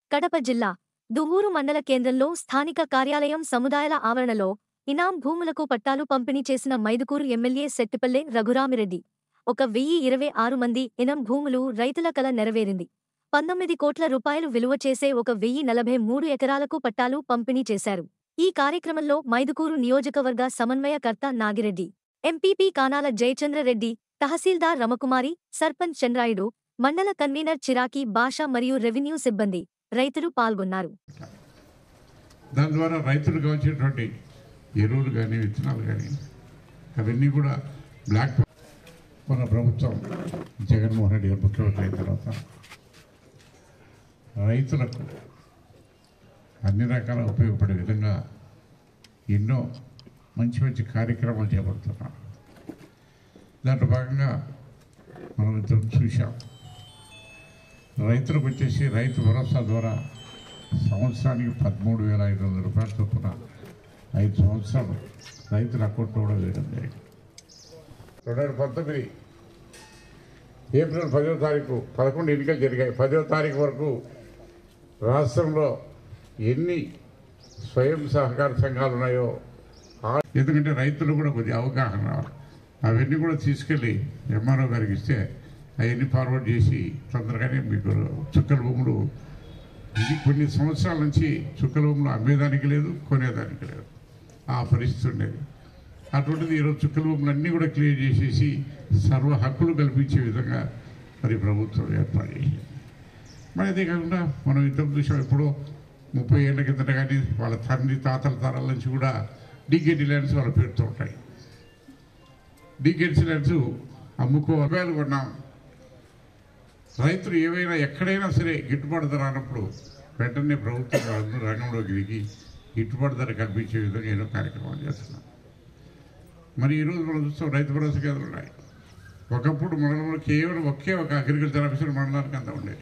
కడప జిల్లా దువ్వూరు మండల కేంద్రంలో స్థానిక కార్యాలయం సముదాయాల ఆవరణలో ఇనాం భూములకు పట్టాలు పంపిణీ చేసిన మైదుకూరు ఎమ్మెల్యే సెట్టిపల్లె రఘురామిరెడ్డి ఒక వెయ్యి ఇరవై ఆరు మంది ఇనం భూములు రైతుల కల నెరవేరింది పంతొమ్మిది కోట్ల రూపాయలు విలువ చేసే ఒక వెయ్యి నలభై మూడు ఎకరాలకు పట్టాలు పంపిణీ చేశారు ఈ కార్యక్రమంలో మైదుకూరు నియోజకవర్గ సమన్వయకర్త నాగిరెడ్డి ఎంపీపీ కానాల జయచంద్రరెడ్డి తహసీల్దార్ రమకుమారి సర్పంచ్ చంద్రాయుడు మండల కన్వీనర్ చిరాకీ భాష మరియు రెవెన్యూ సిబ్బంది రైతులు పాల్గొన్నారు దాని ద్వారా రైతులకు వచ్చేటువంటి ఎరువులు కానీ విత్తనాలు కానీ అవన్నీ కూడా బ్లాక్ మన ప్రభుత్వం జగన్మోహన్ రెడ్డి గారు ముఖ్యమంత్రి అయిన తర్వాత రైతులకు అన్ని రకాల ఉపయోగపడే విధంగా ఎన్నో మంచి మంచి కార్యక్రమాలు చేపడుతున్నాం దాంట్లో భాగంగా మనం ఇద్దరం చూశాం రైతులకు వచ్చేసి రైతు భరోసా ద్వారా సంవత్సరానికి పదమూడు వేల ఐదు వందల రూపాయల చొప్పున ఐదు సంవత్సరాలు రైతుల అకౌంట్లో కూడా వేయడం జరిగింది రెండు వేల పంతొమ్మిది ఏప్రిల్ పదో తారీఖు పదకొండు ఎన్నికలు జరిగాయి పదో తారీఖు వరకు రాష్ట్రంలో ఎన్ని స్వయం సహకార సంఘాలు ఉన్నాయో ఆ- ఎందుకంటే రైతులు కూడా కొద్దిగా అవగాహన రావాలి అవన్నీ కూడా తీసుకెళ్ళి ఎంఆర్ఓ గారికి ఇస్తే అవన్నీ ఫార్వర్డ్ చేసి తొందరగానే మీకు చుక్కల భూములు ఇది కొన్ని సంవత్సరాల నుంచి చుక్కల భూములు అమ్మేదానికి లేదు కొనేదానికి లేదు ఆ పరిస్థితి ఉండేది అటువంటిది ఈరోజు చుక్కల భూములు అన్నీ కూడా క్లియర్ చేసేసి సర్వ హక్కులు కల్పించే విధంగా మరి ప్రభుత్వం ఏర్పాటు చేసింది మరి అదే కాకుండా మనం ఇంతకు చూసాం ఎప్పుడో ముప్పై ఏళ్ళ కిందట కానీ వాళ్ళ తండ్రి తాతల తరాల నుంచి కూడా డిగేటి ల్యాండ్స్ వాళ్ళ పేరుతో ఉంటాయి డిగేట్స్ ల్యాండ్స్ అమ్ముకో రూపాయలు కొన్నాం రైతులు ఏవైనా ఎక్కడైనా సరే గిట్టుబాటు ధర అన్నప్పుడు వెంటనే ప్రభుత్వం వాళ్ళందరూ రంగంలోకి దిగి గిట్టుబాటు ధర కల్పించే విధంగా ఏదో కార్యక్రమాలు చేస్తున్నాం మరి ఈరోజు మనం చూస్తాం రైతు భరోసా కేంద్రాలు ఉన్నాయి ఒకప్పుడు మండలంలో కేవలం ఒకే ఒక అగ్రికల్చర్ ఆఫీసర్ మండలానికి అంతా ఉండేది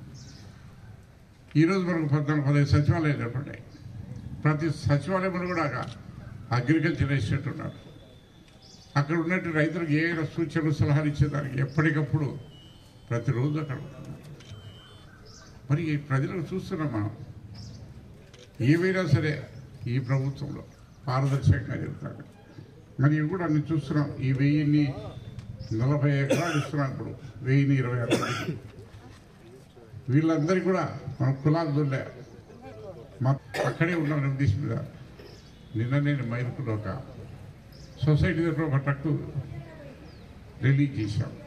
ఈరోజు మనకు పద్నాలుగు పదహైదు సచివాలయాలు ఏర్పడ్డాయి ప్రతి సచివాలయంలో కూడా అగ్రికల్చర్ ఎస్టేట్ ఉన్నారు అక్కడ ఉన్నట్టు రైతులకు ఏ సూచనలు సలహాలు ఇచ్చేదానికి ఎప్పటికప్పుడు ప్రతిరోజు అక్కడ ఉంటున్నారు మరి ఈ ప్రజలకు చూస్తున్నాం మనం ఏమైనా సరే ఈ ప్రభుత్వంలో పారదర్శకంగా జరుగుతాడు మరి ఇవి కూడా అన్ని చూస్తున్నాం ఈ వెయ్యిన్ని నలభై ఎకరాలు ఇస్తున్నాం ఇప్పుడు వెయ్యిన్ని ఇరవై ఆరు మందికి. వీళ్ళందరికీ కూడా మన కులాలు దొల్లే మా అక్కడే ఉన్నాం ఉద్దేశం మీద నిన్న నేను మైరుకులో ఒక సొసైటీ దగ్గర ఒక ట్రక్కు రిలీజ్ చేశాం